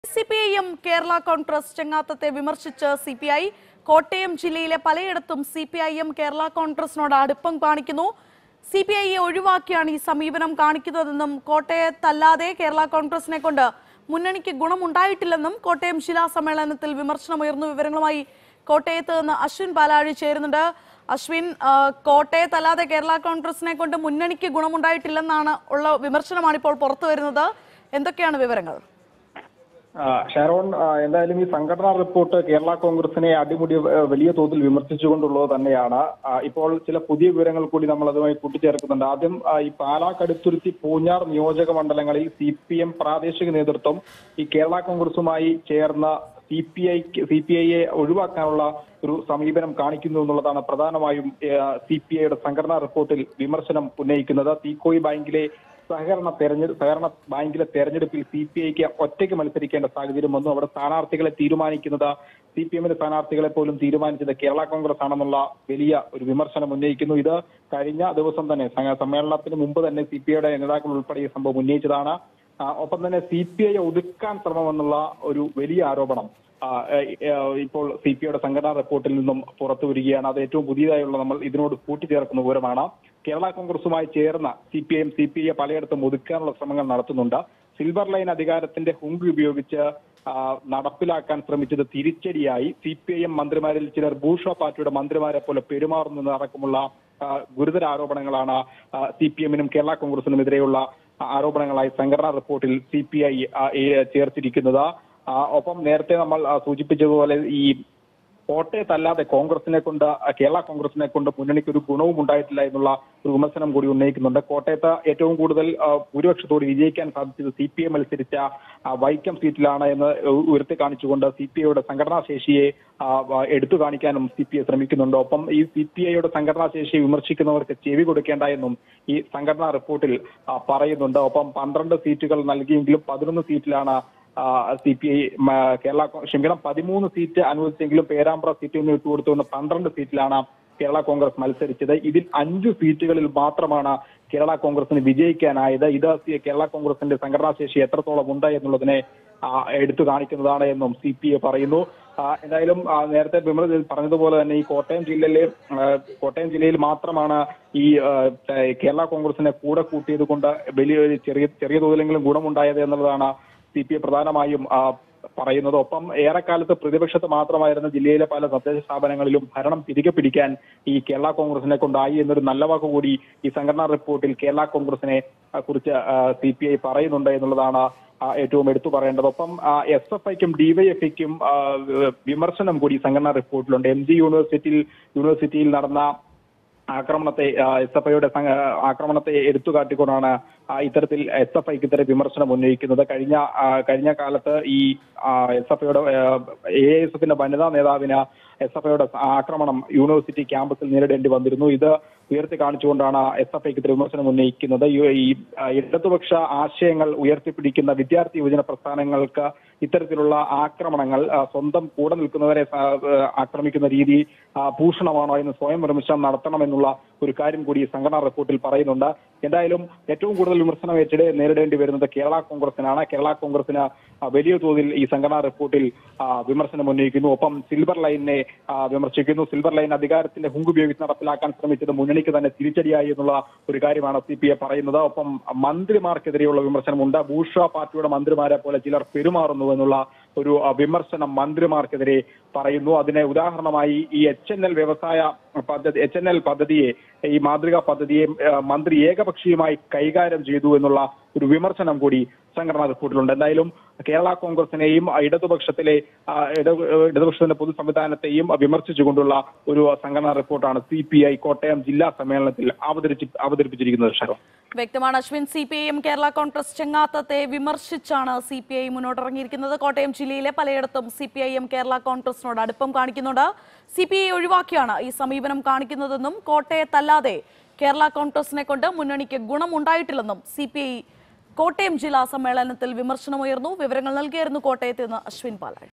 C P I M Kerala Congress ചെങ്ങാത്തത്തെ വിമർശിച്ച് C P I Kottayam ജില്ലയിലെ പലയിടത്തും C P I M Kerala കോൺഗ്രസിനോട് അടുപ്പം കാണിക്കുന്നു സി പി ഐയെ ഒഴിവാക്കിയാണ് ഈ സമീപനം കാണിക്കുന്നതെന്നും കോട്ടയത്തല്ലാതെ കേരള കോൺഗ്രസിനെ കൊണ്ട് മുന്നണിക്ക് ഗുണമുണ്ടായിട്ടില്ലെന്നും കോട്ടയം ജില്ലാ സമ്മേളനത്തിൽ വിമർശനമുയർന്നു വിവരങ്ങളുമായി കോട്ടയത്ത് നിന്ന് അശ്വിൻ പാലാഴി ചേരുന്നുണ്ട് അശ്വിൻ ആ, കോട്ടയത്തല്ലാതെ കേരള കോൺഗ്രസിനെ കൊണ്ട് മുന്നണിക്ക് ഗുണമുണ്ടായിട്ടില്ലെന്നാണ് ഉള്ള വിമർശനമാണ് ഇപ്പോൾ പുറത്തു വരുന്നത് എന്തൊക്കെയാണ് വിവരങ്ങൾ ആ, ഷാരോൺ ആ, എന്തായാലും ഈ സംഘടനാ റിപ്പോർട്ട് കേരള കോൺഗ്രസിനെ അടിമുടി ആ, വലിയ തോതിൽ വിമർശിച്ചുകൊണ്ടുള്ളത് തന്നെയാണ് ആ, ഇപ്പോൾ ചില പുതിയ വിവരങ്ങൾ കൂടി നമ്മൾ അതുമായി കൂട്ടിച്ചേർക്കുന്നുണ്ട് ആദ്യം ആ, ഈ പാലാ കടുത്തുരുത്തി പൂഞ്ഞാർ നിയോജക മണ്ഡലങ്ങളിൽ സി പി എം പ്രാദേശിക നേതൃത്വം ഈ കേരള കോൺഗ്രസുമായി ചേർന്ന C P I C P ഐയെ ഒഴിവാക്കാനുള്ള ഒരു സമീപനം കാണിക്കുന്നു എന്നുള്ളതാണ് പ്രധാനമായും സി പി ഐയുടെ സംഘടനാ റിപ്പോർട്ടിൽ വിമർശനം ഉന്നയിക്കുന്നത് തീക്കോയി ബാങ്കിലെ സഹകരണ തെരഞ്ഞെടുപ്പ് സഹകരണ ബാങ്കിലെ തെരഞ്ഞെടുപ്പിൽ സി പി ഐക്ക് ഒറ്റയ്ക്ക് മത്സരിക്കേണ്ട സാഹചര്യം വന്നു അവിടെ സ്ഥാനാർത്ഥികളെ തീരുമാനിക്കുന്നത് സി പി എമ്മിന്റെ സ്ഥാനാർത്ഥികളെ പോലും തീരുമാനിച്ചത് കേരള കോൺഗ്രസ് ആണെന്നുള്ള വലിയ ഒരു വിമർശനം ഉന്നയിക്കുന്നു ഇത് കഴിഞ്ഞ ദിവസം തന്നെ സ- സമ്മേളനത്തിന് മുമ്പ് തന്നെ സി പി ഐയുടെ നേതാക്കൾ ഉൾപ്പെടെ ഈ സംഭവം ഉന്നയിച്ചതാണ് ആ, ഒപ്പം തന്നെ സി പി ഐ ഒതുക്കാൻ ശ്രമമെന്നുള്ള ഒരു വലിയ ആരോപണം ആ, ഏ, ഏ, ഇപ്പോൾ സി പി ഐയുടെ സംഘടനാ റിപ്പോർട്ടിൽ നിന്നും പുറത്തു വരികയാണ് അത് ഏറ്റവും പുതിയതായുള്ള നമ്മൾ ഇതിനോട് കൂട്ടിച്ചേർക്കുന്ന വിവരമാണ് കേരള കോൺഗ്രസുമായി ചേർന്ന C P I C P I പലയിടത്തും ഒതുക്കാനുള്ള ശ്രമങ്ങൾ നടത്തുന്നുണ്ട് സിൽവർ ലൈൻ അധികാരത്തിന്റെ ഹുങ്ക് ഉപയോഗിച്ച് ആ, നടപ്പിലാക്കാൻ ശ്രമിച്ചത് തിരിച്ചടിയായി സി പി ഐ എം മന്ത്രിമാരിൽ ചിലർ ബൂഷ പാർട്ടിയുടെ മന്ത്രിമാരെ പോലെ പെരുമാറുന്നത് അടക്കമുള്ള ആ, ഗുരുതര ആരോപണങ്ങളാണ് സി പി എമ്മിനും കേരള കോൺഗ്രസിനുമെതിരെയുള്ള ആരോപണങ്ങളായി സംഘടനാ റിപ്പോർട്ടിൽ സി പി ഐ ചേർത്തിരിക്കുന്നത് ആ, ഒപ്പം നേരത്തെ നമ്മൾ ആ, സൂചിപ്പിച്ചതുപോലെ ഈ കോട്ടയത്തല്ലാതെ കോൺഗ്രസിനെ കൊണ്ട് ആ, കേരള കോൺഗ്രസിനെ കൊണ്ട് മുന്നണിക്ക് ഒരു ഗുണവും ഉണ്ടായിട്ടില്ല എന്നുള്ള ഒരു വിമർശനം കൂടി ഉന്നയിക്കുന്നുണ്ട് കോട്ടയത്ത് ഏറ്റവും കൂടുതൽ ആ, ഭൂരിപക്ഷത്തോട് വിജയിക്കാൻ സാധിച്ചത് സി പി ഐ മത്സരിച്ച ആ, വൈക്കം സീറ്റിലാണ് എന്ന് ഉ- ഉയർത്തി കാണിച്ചുകൊണ്ട് സി പി ഐയുടെ സംഘടനാ ശേഷിയെ ആ, വ- എടുത്തു കാണിക്കാനും സി പി ഐ ശ്രമിക്കുന്നുണ്ട് ഒപ്പം ഈ സി പി ഐയുടെ സംഘടനാ ശേഷിയെ വിമർശിക്കുന്നവർക്ക് ചെവി കൊടുക്കേണ്ട എന്നും ഈ സംഘടനാ റിപ്പോർട്ടിൽ ആ, പറയുന്നുണ്ട് ഒപ്പം പന്ത്രണ്ട് സീറ്റുകൾ നൽകിയെങ്കിലും പതിനൊന്ന് സീറ്റിലാണ് സി പി ഐ കേരള കോ- ക്ഷമിക്കണം പതിമൂന്ന് സീറ്റ് അനുവദിച്ചെങ്കിലും പേരാമ്പ്ര സീറ്റ് ഒന്നും വിട്ടുകൊടുത്തുകൊണ്ട് പന്ത്രണ്ട് സീറ്റിലാണ് കേരള കോൺഗ്രസ് മത്സരിച്ചത് ഇതിൽ അഞ്ച് സീറ്റുകളിൽ മാത്രമാണ് കേരള കോൺഗ്രസിന് വിജയിക്കാനായത് ഇത് സി- കേരള കോൺഗ്രസിന്റെ സംഘടനാ ശേഷി എത്രത്തോളം ഉണ്ട് എന്നുള്ളതിനെ ആ, എടുത്തു കാണിക്കുന്നതാണ് എന്നും സി പി ഐ പറയുന്നു ആ, എന്തായാലും ആ, നേരത്തെ വിമൽ പറഞ്ഞതുപോലെ തന്നെ ഈ കോട്ടയം ജില്ലയിലെ ആ, കോട്ടയം ജില്ലയിൽ മാത്രമാണ് ഈ ആ, കേരള കോൺഗ്രസിനെ കൂടെ കൂട്ടിയത് കൊണ്ട് വലിയൊരു ചെറിയ ചെറിയ തോതിലെങ്കിലും ഗുണമുണ്ടായത് എന്നുള്ളതാണ് സി പി ഐ പ്രധാനമായും ആ, പറയുന്നത് ഒപ്പം ഏറെക്കാലത്ത് പ്രതിപക്ഷത്ത് മാത്രമായിരുന്ന ജില്ലയിലെ പല തദ്ദേശ സ്ഥാപനങ്ങളിലും ഭരണം തിരികെ പിടിക്കാൻ ഈ കേരള കോൺഗ്രസിനെ കൊണ്ടായി എന്നൊരു നല്ല വാക്ക് കൂടി ഈ സംഘടനാ റിപ്പോർട്ടിൽ കേരള കോൺഗ്രസിനെ ആ, കുറിച്ച് സി പി ഐ പറയുന്നുണ്ട് എന്നുള്ളതാണ് ആ, ഏറ്റവും എടുത്തു പറയേണ്ടത് ഒപ്പം എസ് എഫ് ഐക്കും ഡിവൈഎഫ്ഐക്കും വിമർശനം കൂടി ഈ സംഘടനാ റിപ്പോർട്ടിലുണ്ട് എം ജി യൂണിവേഴ്സിറ്റിയിൽ യൂണിവേഴ്സിറ്റിയിൽ നടന്ന ആക്രമണത്തെ എസ് എഫ് ഐയുടെ ആക്രമണത്തെ എടുത്തു കാട്ടിക്കൊണ്ടാണ് ആ, ഇത്തരത്തിൽ എസ് എഫ് ഐക്കെതിരെ വിമർശനം ഉന്നയിക്കുന്നത് കഴിഞ്ഞ ആ, കഴിഞ്ഞ കാലത്ത് ഈ എസ് എഫ് ഐയുടെ എ എസ് എഫിന്റെ വനിതാ നേതാവിന് എസ് എഫ് ഐയുടെ ആക്രമണം യൂണിവേഴ്സിറ്റി ക്യാമ്പസിൽ നേരിടേണ്ടി വന്നിരുന്നു ഇത് ഉയർത്തി കാണിച്ചുകൊണ്ടാണ് എസ് എഫ് ഐക്കെതിരെ വിമർശനം ഉന്നയിക്കുന്നത് ഈ- ഈ ആ, ഇടതുപക്ഷ ആശയങ്ങൾ ഉയർത്തിപ്പിടിക്കുന്ന വിദ്യാർത്ഥി യുവജന പ്രസ്ഥാനങ്ങൾക്ക് ഇത്തരത്തിലുള്ള ആക്രമണങ്ങൾ ആ, സ്വന്തം കൂടെ നിൽക്കുന്നവരെ ആ, ആ, ആക്രമിക്കുന്ന രീതി ആ, ഭൂഷണമാണോ എന്ന് സ്വയം വിമർശനം നടത്തണമെന്നുള്ള ഒരു കാര്യം കൂടി ഈ സംഘടനാ റിപ്പോർട്ടിൽ പറയുന്നുണ്ട് എന്തായാലും ഏറ്റവും കൂടുതൽ വിമർശനം ഏറ്റെടേ നേരിടേണ്ടി വരുന്നത് കേരള കോൺഗ്രസിനാണ് കേരള കോൺഗ്രസിന് ആ, വലിയ തോതിൽ ഈ സംഘടനാ റിപ്പോർട്ടിൽ ആ, വിമർശനം ഉന്നയിക്കുന്നു ഒപ്പം സിൽവർ ലൈനിനെ ആ, വിമർശിക്കുന്നു സിൽവർ ലൈൻ അധികാരത്തിന്റെ ഹുങ്ക് ഉപയോഗിച്ച് നടപ്പിലാക്കാൻ ശ്രമിച്ചത് മുന്നണിക്ക് തന്നെ തിരിച്ചടിയായി എന്നുള്ള ഒരു കാര്യമാണ് സി പി ഐ പറയുന്നത് ഒപ്പം മന്ത്രിമാർക്കെതിരെയുള്ള വിമർശനമുണ്ട് ബൂഷ പാർട്ടിയുടെ മന്ത്രിമാരെ പോലെ ചിലർ പെരുമാറുന്നു എന്നുള്ള ഒരു ആ, വിമർശനം മന്ത്രിമാർക്കെതിരെ പറയുന്നു അതിന് ഉദാഹരണമായി ഈ എച്ച് എൻ എൽ വ്യവസായ പദ്ധതി എച്ച് എൻ എൽ പദ്ധതിയെ ഈ മാതൃകാ പദ്ധതിയെ ആ, മന്ത്രി ഏകപക്ഷീയമായി കൈകാര്യം ചെയ്തു എന്നുള്ള ഒരു വിമർശനം കൂടി സംഘടനാ റിപ്പോർട്ടിലുണ്ട് എന്തായാലും കേരള കോൺഗ്രസിനെയും ആ, ഇടതുപക്ഷത്തിലെ ആ, ഇട- ഇടതുപക്ഷത്തിന്റെ പൊതു സംവിധാനത്തെയും വിമർശിച്ചുകൊണ്ടുള്ള ഒരു സംഘടനാ റിപ്പോർട്ടാണ് സി പി ഐ കോട്ടയം ജില്ലാ സമ്മേളനത്തിൽ അവതരിച്ച് അവതരിപ്പിച്ചിരിക്കുന്നത് ഷെറോ വ്യക്തമാണ് Ashwin C P I M Kerala Congress ചെങ്ങാത്തത്തെ വിമർശിച്ചാണ് സി പി ഐ മുന്നോട്ടിറങ്ങിയിരിക്കുന്നത് കോട്ടയം ജില്ലയിലെ പലയിടത്തും C P I M Kerala കോൺഗ്രസിനോട് അടുപ്പം കാണിക്കുന്നുണ്ട് സി പി ഐ ഒഴിവാക്കിയാണ് ഈ സമീപനം കാണിക്കുന്നതെന്നും കോട്ടയത്തല്ലാതെ കേരള കോൺഗ്രസിനെ കൊണ്ട് മുന്നണിക്ക് ഗുണമുണ്ടായിട്ടില്ലെന്നും സി പി ഐ കോട്ടയം ജില്ലാ സമ്മേളനത്തിൽ വിമർശനമുയർന്നു വിവരങ്ങൾ നൽകിയായിരുന്നു കോട്ടയത്ത് നിന്ന് അശ്വിൻ പാലാഴി